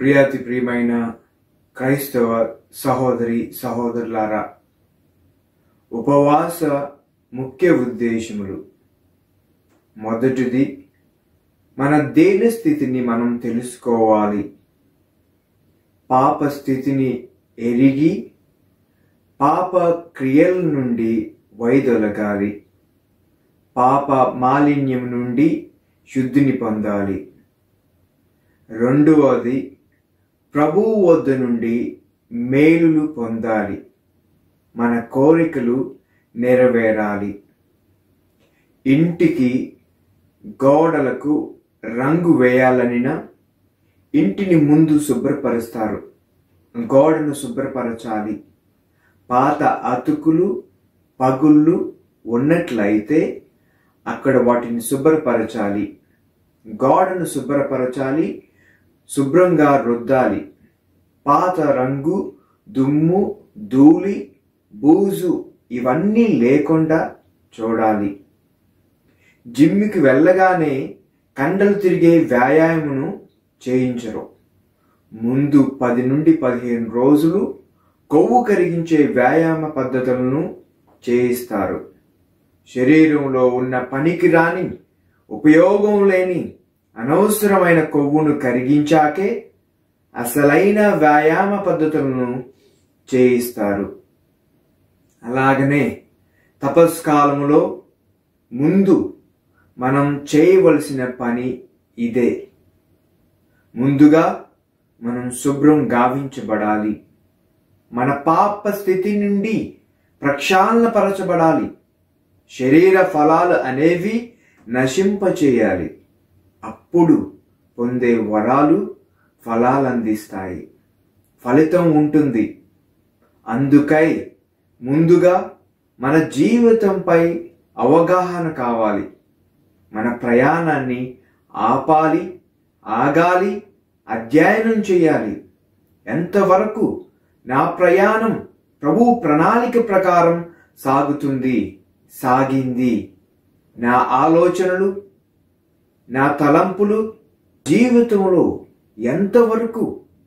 ప్రియాతి ప్రియమైన క్రైస్తవ సహోదరి సహోదరులారా ఉపవాస ముఖ్య ఉద్దేశములు మొదటిది మన దేన స్థితిని మనం తెలుసుకోవాలి పాప స్థితిని ఎరిగి పాప క్రియల నుండి వైదొలగాలి పాప మాలిన్యం నుండి శుద్ధిని పొందాలి రెండవది ప్రభువు వద్ద నుండి మేలులు పొందాలి మన కోరికలు నెరవేరాలి ఇంటికి గోడలకు రంగు వేయాలనిన ఇంటిని ముందు శుభ్రపరుస్తారు గోడను శుభ్రపరచాలి పాత అతుకులు పగుళ్ళు ఉన్నట్లయితే అక్కడ వాటిని శుభ్రపరచాలి గోడను శుభ్రపరచాలి శుభ్రంగా రుద్దాలి పాత రంగు దుమ్ము ధూళి బూజు ఇవన్నీ లేకుండా చూడాలి జిమ్కి వెళ్ళగానే కండలు తిరిగే వ్యాయామమును చేయించరు ముందు పది నుండి పదిహేను రోజులు కొవ్వు కరిగించే వ్యాయామ పద్ధతులను చేయిస్తారు శరీరంలో ఉన్న పనికి రాని ఉపయోగం లేని అనవసరమైన కొవ్వును కరిగించాకే అసలైన వ్యాయామ పద్ధతులను చేయిస్తారు అలాగనే తపస్కాలములో ముందు మనం చేయవలసిన పని ఇదే ముందుగా మనం శుభ్రం గావించబడాలి మన పాప స్థితి నుండి ప్రక్షాళనపరచబడాలి శరీర ఫలాలు అనేవి నశింపచేయాలి అప్పుడు పొందే వరాలు ఫలాలు అందిస్తాయి ఫలితం ఉంటుంది అందుకై ముందుగా మన జీవితంపై అవగాహన కావాలి మన ప్రయాణాన్ని ఆపాలి ఆగాలి అధ్యయనం చేయాలి ఎంతవరకు నా ప్రయాణం ప్రభు ప్రణాళిక ప్రకారం సాగుతుంది సాగింది నా ఆలోచనలు నా తలంపులు జీవితంలో ఎంతవరకు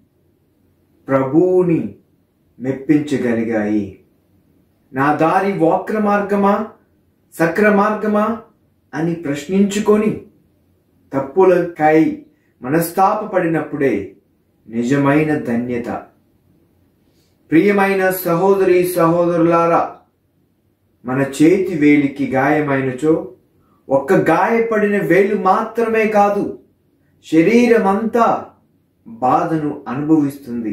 ప్రభువుని మెప్పించగలిగాయి నా దారి వక్ర మార్గమా సక్ర మార్గమా అని ప్రశ్నించుకొని తప్పులకై మనస్తాపపడినప్పుడే నిజమైన ధన్యత ప్రియమైన సహోదరి సహోదరులారా మన చేతి వేలికి గాయమైనచో ఒక్క గాయపడిన వేలు మాత్రమే కాదు శరీరమంతా బాధను అనుభవిస్తుంది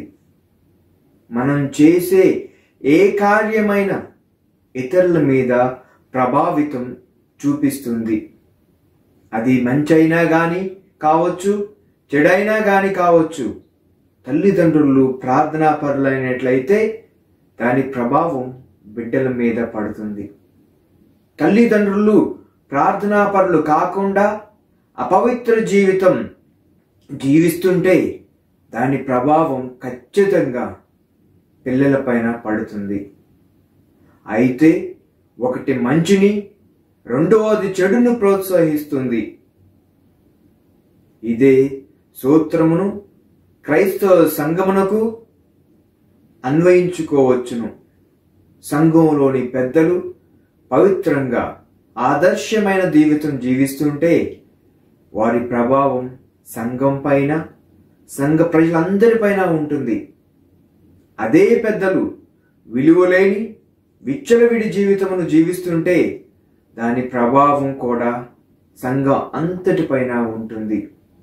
మనం చేసే ఏ కార్యమైన ఇతరుల మీద ప్రభావితం చూపిస్తుంది అది మంచైనా గాని కావచ్చు చెడైనా గాని కావచ్చు తల్లిదండ్రులు ప్రార్థనా పరులైనట్లయితే దాని ప్రభావం బిడ్డల మీద పడుతుంది తల్లిదండ్రులు ప్రార్థనా పరులు కాకుండా అపవిత్ర జీవితం జీవిస్తుంటే దాని ప్రభావం ఖచ్చితంగా పిల్లలపైన పడుతుంది అయితే ఒకటి మంచిని రెండవది చెడును ప్రోత్సహిస్తుంది ఇదే సూత్రమును క్రైస్తవ సంఘమునకు అన్వయించుకోవచ్చును సంఘంలోని పెద్దలు పవిత్రంగా ఆదర్శమైన జీవితం జీవిస్తుంటే వారి ప్రభావం సంఘం పైన సంఘ ప్రజలందరిపైన ఉంటుంది అదే పెద్దలు విలువలేని విచ్చలవిడి జీవితమును జీవిస్తుంటే దాని ప్రభావం కూడా సంఘం అంతటిపైన ఉంటుంది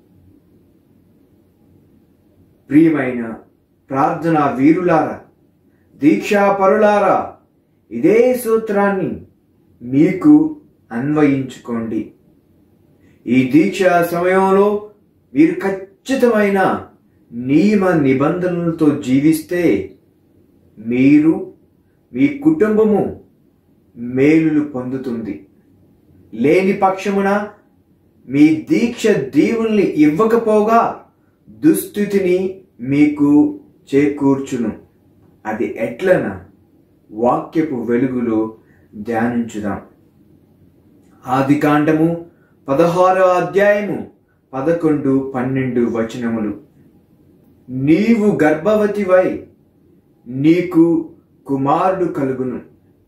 ప్రియమైన ప్రార్థన వీరులారా దీక్షాపరులారా ఇదే సూత్రాన్ని మీకు అన్వయించుకోండి ఈ దీక్ష సమయంలో మీరు ఖచ్చితమైన నియమ నిబంధనలతో జీవిస్తే మీరు మీ కుటుంబము మేలులు పొందుతుంది లేని పక్షమున మీ దీక్ష దీవుల్ని ఇవ్వకపోగా దుస్థితిని మీకు చేకూర్చును అది ఎట్లన వాక్యపు వెలుగులో ధ్యానించుదాం ఆది కాండము పదహారవ అధ్యాయము పదకొండు పన్నెండు వచనములు నీవు గర్భవతివై నీకు కుమారుడు కలుగును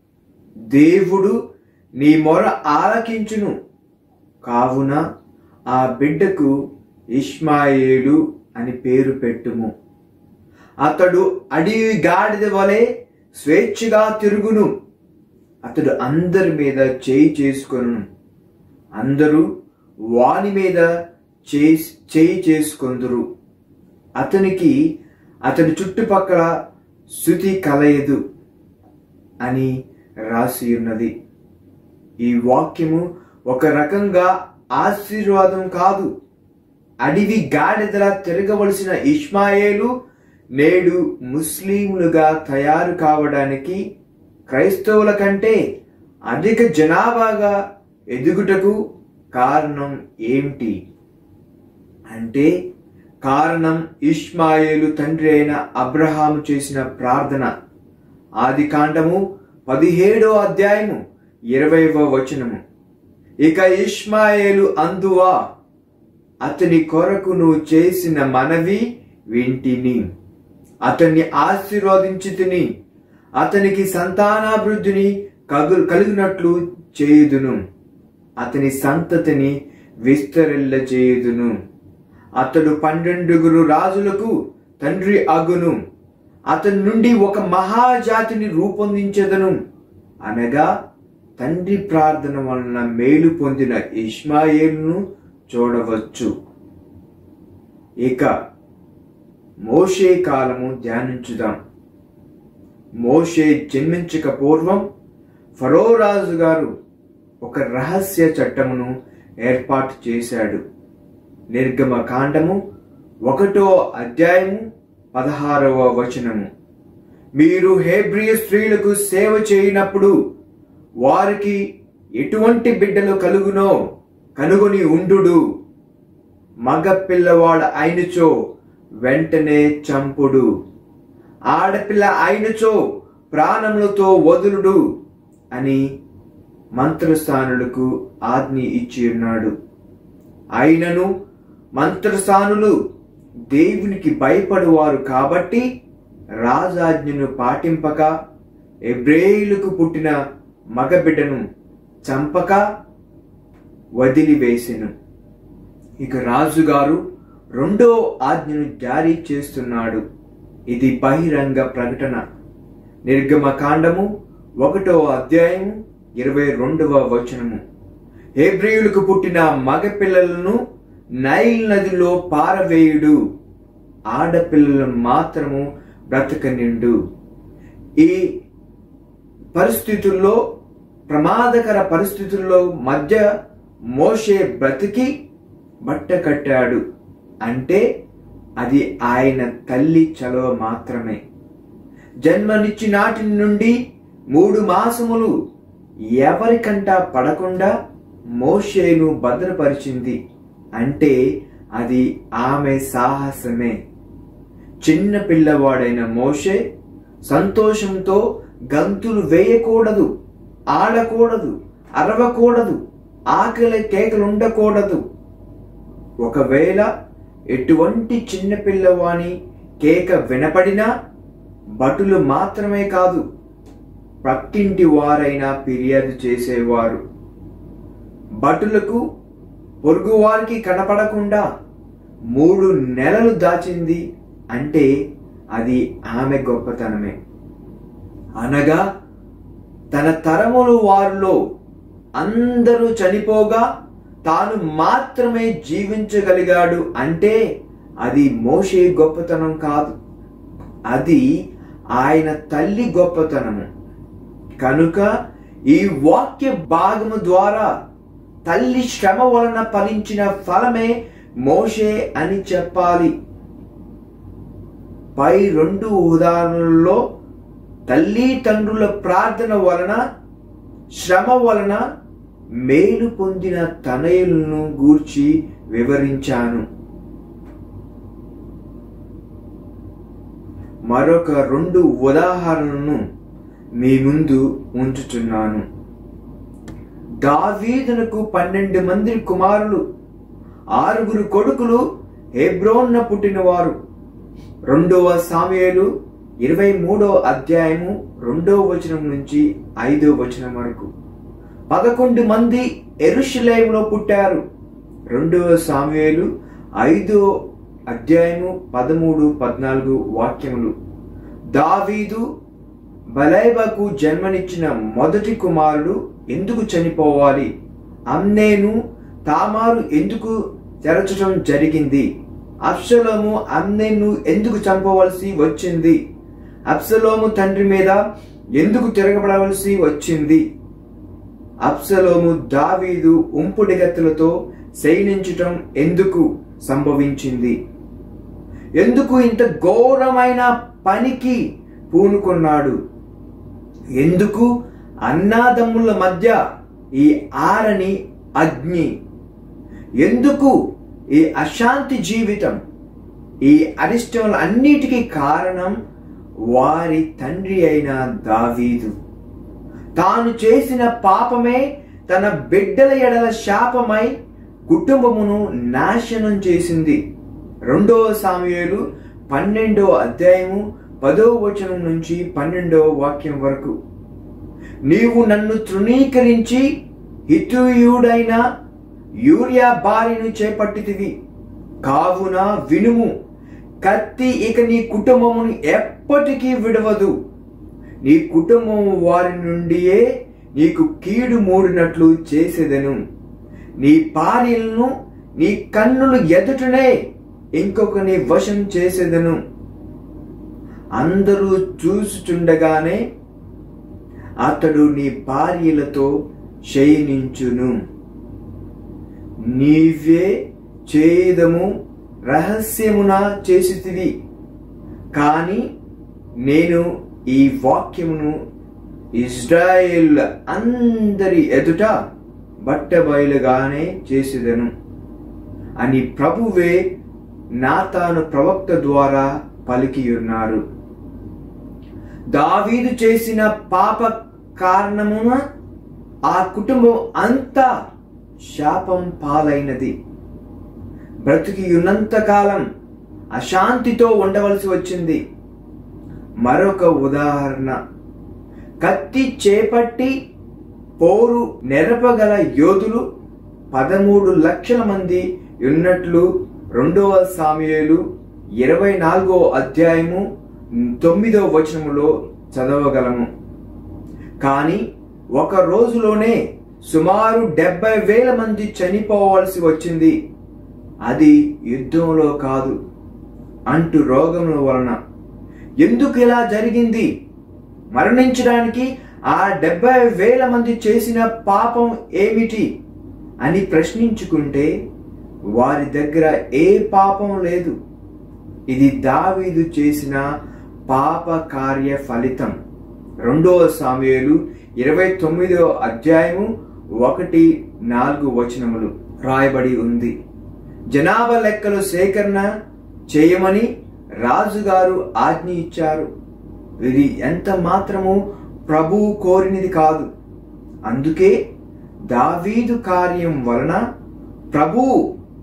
దేవుడు నీ మొర ఆలకించును కావున ఆ బిడ్డకు ఇష్మాయేలు అని పేరు పెట్టుము అతడు అడవి గాడిద వలె స్వేచ్ఛగా తిరుగును అతడు అందరి మీద చేయి చేసుకొను అందరూ వాని మీద చేయి చేయి చేసుకొందురు అతనికి అతని చుట్టుపక్కల శృతి కలయదు అని రాసి ఉన్నది ఈ వాక్యము ఒక రకంగా ఆశీర్వాదం కాదు అడవి గాడిదలా తిరగవలసిన ఇష్మాయేలు నేడు ముస్లింలుగా తయారు కావడానికి క్రైస్తవుల కంటే అధిక జనాభాగా ఎదుగుటకు కారణం ఏమిటి అంటే కారణం ఇష్మాయేలు తండ్రి అయిన అబ్రహాము చేసిన ప్రార్థన ఆది కాండము పదిహేడో అధ్యాయము ఇరవైవ వచనము ఇక ఇష్మాయేలు అందువా అతని కొరకు నువ్వు చేసిన మనవి వింటిని అతన్ని ఆశీర్వదించి తిని అతనికి సంతానాభివృద్ధిని కగు కలిగినట్లు చేయుదును అతని సంతతిని విస్తరిల్ల చేయుదును అతడు పన్నెండుగురు రాజులకు తండ్రి అగును అతని నుండి ఒక మహాజాతిని రూపొందించదను అనగా తండ్రి ప్రార్థన వలన మేలు పొందిన ఇష్మాయేలును చూడవచ్చు ఇక మోషే కాలము ధ్యానించుదాం మోషే జన్మించక పూర్వం ఫరో రాజు గారు ఒక రహస్య చట్టమును ఏర్పాటు చేశాడు నిర్గమ కాండము ఒకటో అధ్యాయము పదహారవ వచనము మీరు హేబ్రియ స్త్రీలకు సేవ చేయనప్పుడు వారికి ఎటువంటి బిడ్డలు కలుగునో కనుగొని ఉండు మగ పిల్లవాడు అయినచో వెంటనే చంపుడు ఆడపిల్ల అయినచో ప్రాణములతో వదులుడు అని మంత్రస్థానులకు ఆజ్ఞ ఇచ్చి ఉన్నాడు అయినను మంత్రస్థానులు దేవునికి భయపడువారు కాబట్టి రాజాజ్ఞను పాటింపక ఎబ్రేయులకు పుట్టిన మగబిడ్డను చంపక వదిలివేసెను ఇక రాజుగారు రెండో ఆజ్ఞను జారీ చేస్తున్నాడు ఇది బహిరంగ ప్రకటన నిర్గమ కాండము ఒకటో అధ్యాయము ఇరవై రెండవ వచనము హేబ్రియులకు పుట్టిన మగపిల్లలను నైల్ నదిలో పారవేయుడు ఆడపిల్లలను మాత్రము బ్రతకనిండు ఈ పరిస్థితుల్లో ప్రమాదకర పరిస్థితుల్లో మధ్య మోషే బ్రతికి బట్ట కట్టాడు అంటే అది ఆయన తల్లి చలవ మాత్రమే జన్మనిచ్చి నాటి నుండి మూడు మాసములు ఎవరికంటా పడకుండా మోషేను భద్రపరిచింది అంటే అది ఆమె సాహసమే చిన్న పిల్లవాడైన మోషే సంతోషంతో గంతులు వేయకూడదు ఆడకూడదు అరవకూడదు ఆకలి కేకలు ఉండకూడదు ఒకవేళ ఎటువంటి చిన్న పిల్లవాని కేక వినపడినా భటులు మాత్రమే కాదు పక్కింటి వారైనా ఫిర్యాదు చేసేవారు భటులకు పొరుగు వారికి కనపడకుండా మూడు నెలలు దాచింది అంటే అది ఆమె గొప్పతనమే అనగా తన తరములు వారిలో అందరూ చనిపోగా తాను మాత్రమే జీవించగలిగాడు అంటే అది మోషే గొప్పతనం కాదు అది ఆయన తల్లి గొప్పతనము కనుక ఈ వాక్య భాగము ద్వారా తల్లి శ్రమ వలన ఫలించిన ఫలమే మోషే అని చెప్పాలి పై రెండు ఉదాహరణల్లో తల్లి తండ్రుల ప్రార్థన వలన శ్రమ వలన మేలు పొందిన తనయులను గూర్చి వివరించాను మరొక రెండు ఉదాహరణలను మీ ముందు ఉంచుచున్నాను దావీదునకు పన్నెండు మంది కుమారులు ఆరుగురు కొడుకులు హెబ్రోన్న పుట్టినవారు రెండవ సామ్యులు ఇరవై మూడో అధ్యాయము రెండవ వచనం నుంచి ఐదో వచనం వరకు పదకొండు మంది ఎరుషులేములో పుట్టారు రెండవ సామ్యులు ఐదో అధ్యాయము పదమూడు పద్నాలుగు వాక్యములు దావీదు బలైబకు జన్మనిచ్చిన మొదటి కుమారుడు ఎందుకు చనిపోవాలి అమ్నేను తామారు ఎందుకు తెరచడం జరిగింది అప్సలోము అమ్నేను ఎందుకు చంపవలసి వచ్చింది అప్సలోము తండ్రి మీద ఎందుకు తిరగబడవలసి వచ్చింది అప్సలోము దావీదు ఉంపుడిగత్తులతో శయనించటం ఎందుకు సంభవించింది ఎందుకు ఇంత ఘోరమైన పనికి పూనుకున్నాడు ఎందుకు అన్నాదమ్ముల మధ్య ఈ ఆరని అగ్ని ఎందుకు ఈ అశాంతి జీవితం ఈ అరిష్టముల అన్నిటికీ కారణం వారి తండ్రి అయిన దావీదు తాను చేసిన పాపమే తన బిడ్డల ఎడల శాపమై కుటుంబమును నాశనం చేసింది రెండవ సామ్యులు పన్నెండవ అధ్యాయము పదో వచనం నుంచి పన్నెండవ వాక్యం వరకు నీవు నన్ను తృణీకరించి హితుయుడైన యూరియా బారిను చేపట్టితివి కావున వినుము కత్తి ఇక నీ కుటుంబమును ఎప్పటికీ విడవదు నీ కుటుంబము వారి నుండియే నీకు కీడు మూడినట్లు చేసేదను నీ భార్యలను నీ కన్నులు ఎదుటనే ఇంకొకని వశం చేసేదను అందరూ చూసుచుండగానే అతడు నీ భార్యలతో శయనించును నీవే చేదము రహస్యమున చేసితివి కానీ నేను ఈ వాక్యమును ఇజ్రాయేల్ అందరి ఎదుట బట్టబయలుగానే చేసేదను అని ప్రభువే నాతాను ప్రవక్త ద్వారా పలికియున్నారు దావీదు చేసిన పాప కారణమున ఆ కుటుంబం అంతా శాపం పాలైనది బ్రతికి ఉన్నంత కాలం అశాంతితో ఉండవలసి వచ్చింది మరొక ఉదాహరణ కత్తి చేపట్టి పోరు నెరపగల యోధులు పదమూడు లక్షల మంది ఉన్నట్లు రెండవ సామ్యులు ఇరవై నాలుగో అధ్యాయము తొమ్మిదో వచనములో చదవగలము కానీ ఒక రోజులోనే సుమారు డెబ్బై వేల మంది చనిపోవలసి వచ్చింది అది యుద్ధంలో కాదు అంటూ రోగముల వలన ఎందుకు ఇలా జరిగింది మరణించడానికి ఆ డెబ్బై వేల మంది చేసిన పాపం ఏమిటి అని ప్రశ్నించుకుంటే వారి దగ్గర ఏ పాపం లేదు ఇది దావీదు చేసిన పాప కార్య ఫలితం రెండవ సామ్యులు ఇరవై తొమ్మిదో అధ్యాయము ఒకటి నాలుగు వచనములు రాయబడి ఉంది జనాభా లెక్కలు సేకరణ చేయమని రాజుగారు ఆజ్ఞ ఇచ్చారు ఇది ఎంత మాత్రము ప్రభువు కోరినది కాదు అందుకే దావీదు కార్యం వలన ప్రభువు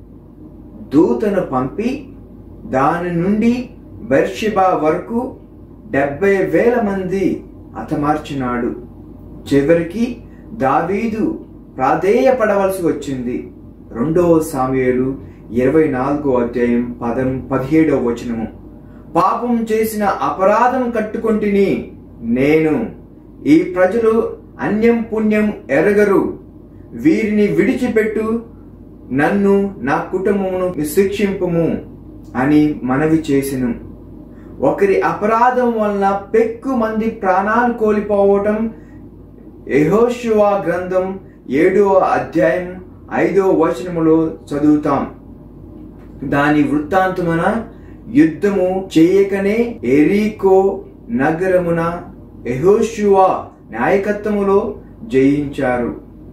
దూతను పంపి దాని నుండి బెర్షిబా వరకు డెబ్బై వేల మంది హతమార్చినాడు చివరికి దావీదు ప్రాధేయపడవలసి వచ్చింది రెండవ సామ్యులు ఇరవై నాలుగో అధ్యాయం పదం పదిహేడవ వచనము పాపం చేసిన అపరాధం కట్టుకొంటిని నేను ఈ ప్రజలు అన్యం పుణ్యం ఎరగరు వీరిని విడిచిపెట్టు నన్ను నా కుటుంబమును శిక్షింపుము అని మనవి చేసెను ఒకరి అపరాధం వలన పెక్కు మంది ప్రాణాలు కోల్పోవటం యెహోషువ గ్రంథం ఏడవ అధ్యాయం ఐదో వచనములో చదువుతాం దాని వృత్తాంతమున యుద్ధము చేయకనే ఎరీకో నగరమున యెహోషువ నాయకత్వములో జయించారు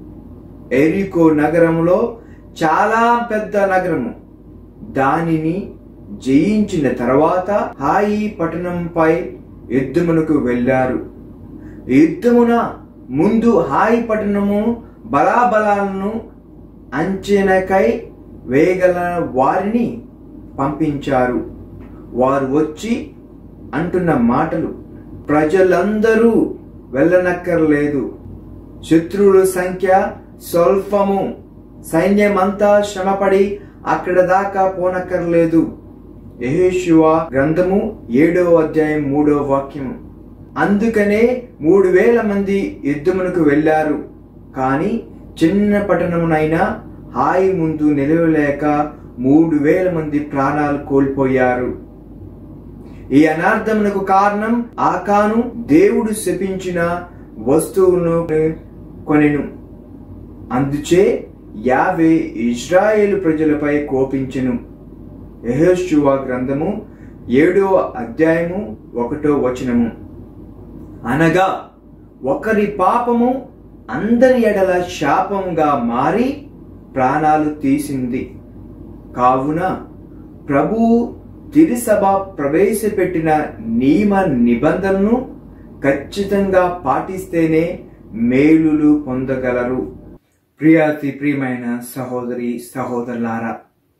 ఎరికో నగరములో చాలా పెద్ద నగరము దానిని జయించిన తర్వాత హాయి పట్టణంపై యుద్ధమునకు వెళ్ళారు యుద్ధమున ముందు హాయి పట్టణము బలాబలాలను అంచనకై వేయగల వారిని పంపించారు వారు వచ్చి అంటున్న మాటలు ప్రజలందరూ వెళ్ళనక్కర్లేదు శత్రువుల సంఖ్య స్వల్పము సైన్యమంతా శ్రమపడి అక్కడ దాకా పోనక్కర్లేదు యెహోషువ గ్రంథము ఏడో అధ్యాయం మూడో వాక్యము అందుకనే మూడు వేల మంది యుద్ధమునకు వెళ్ళారు కానీ చిన్న పట్టణమునైనా హాయి ముందు నిలవలేక మూడు వేల మంది ప్రాణాలు కోల్పోయారు ఈ అనార్థమునకు కారణం ఆకాను దేవుడు శపించిన వస్తువును కొనెను అందుచే యావే ఇజ్రాయేలు ప్రజలపై కోపించెను యెహోషువ గ్రంథము ఏడో అధ్యాయము ఒకటో వచనము అనగా ఒకరి పాపము అందరి ఎడల శాపముగా మారి ప్రాణాలు తీసింది కావున ప్రభువు తిరుసభ ప్రవేశపెట్టిన నియమ నిబంధనను ఖచ్చితంగా పాటిస్తేనే మేలులు పొందగలరు ప్రియాతి ప్రియమైన సహోదరి సహోదరులారా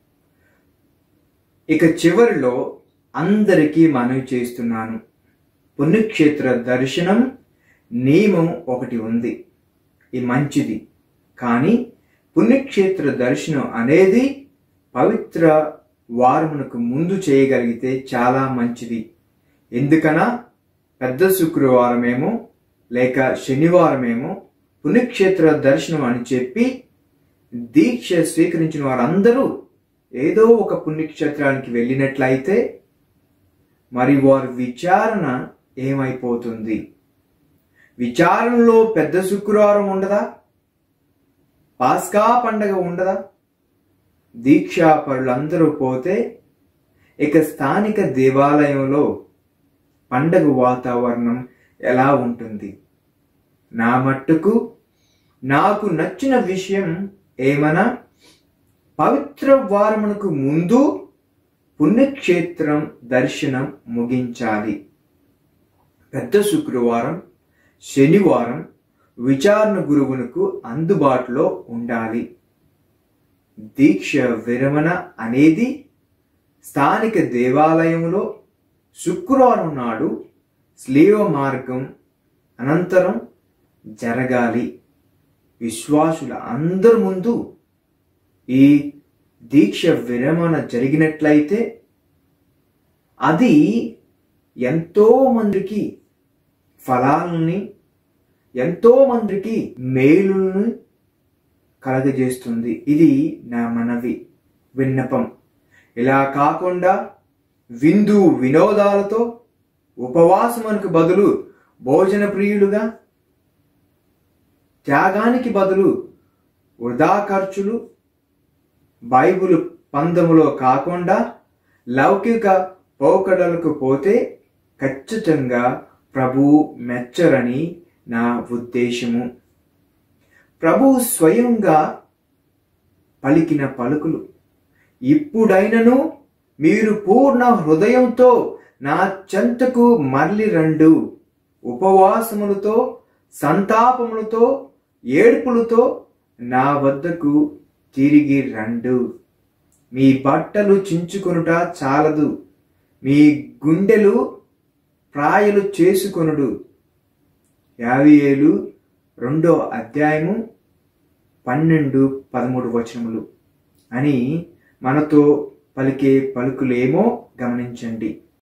ఇక చివరిలో అందరికీ మనవి చేస్తున్నాను పుణ్యక్షేత్ర దర్శనం నియమం ఒకటి ఉంది ఇది మంచిది కానీ పుణ్యక్షేత్ర దర్శనం అనేది పవిత్ర వారమునకు ముందు చేయగలిగితే చాలా మంచిది ఎందుకనా పెద్ద శుక్రవారమేమో లేక శనివారమేమో పుణ్యక్షేత్ర దర్శనం అని చెప్పి దీక్ష స్వీకరించిన వారందరూ ఏదో ఒక పుణ్యక్షేత్రానికి వెళ్ళినట్లయితే మరి వారి విచారణ ఏమైపోతుంది విచారణలో పెద్ద శుక్రవారం ఉండదా పాస్కా పండగ ఉండదా దీక్షా పరులందరూ పోతే ఇక స్థానిక దేవాలయంలో పండగ వాతావరణం ఎలా ఉంటుంది నా మట్టుకు నాకు నచ్చిన విషయం ఏమనా పవిత్ర వారమునకు ముందు పుణ్యక్షేత్రం దర్శనం ముగించాలి పెద్ద శుక్రవారం శనివారం విచారణ గురువునకు అందుబాటులో ఉండాలి దీక్ష విరమణ అనేది స్థానిక దేవాలయంలో శుక్రవారం నాడు స్లీవ మార్గం అనంతరం జరగాలి విశ్వాసుల అందరి ముందు ఈ దీక్ష విరమణ జరిగినట్లయితే అది ఎంతో మందికి ఫలాలని ఎంతో మందికి మేలుని కలగజేస్తుంది ఇది నా మనవి విన్నపం ఇలా కాకుండా విందు వినోదాలతో ఉపవాసమునకు బదులు భోజన ప్రియులుగా త్యాగానికి బదులు వృధా ఖర్చులు బైబుల్ పందములో కాకుండా లౌకిక పోకడలకు పోతే ఖచ్చితంగా ప్రభు మెచ్చరని నా ఉద్దేశము ప్రభు స్వయంగా పలికిన పలుకులు ఇప్పుడైనను మీరు పూర్ణ హృదయంతో నా చెంతకు మరలి రండు ఉపవాసములతో సంతాపములతో ఏడ్పులతో నా వద్దకు తిరిగి రండు మీ బట్టలు చించుకొనుట చాలదు మీ గుండెలు ప్రాయలు చేసుకొనుడు యాభై ఏళ్ళు రెండో అధ్యాయము పన్నెండు పదమూడు వచనములు అని మనతో పలికే పలుకులేమో గమనించండి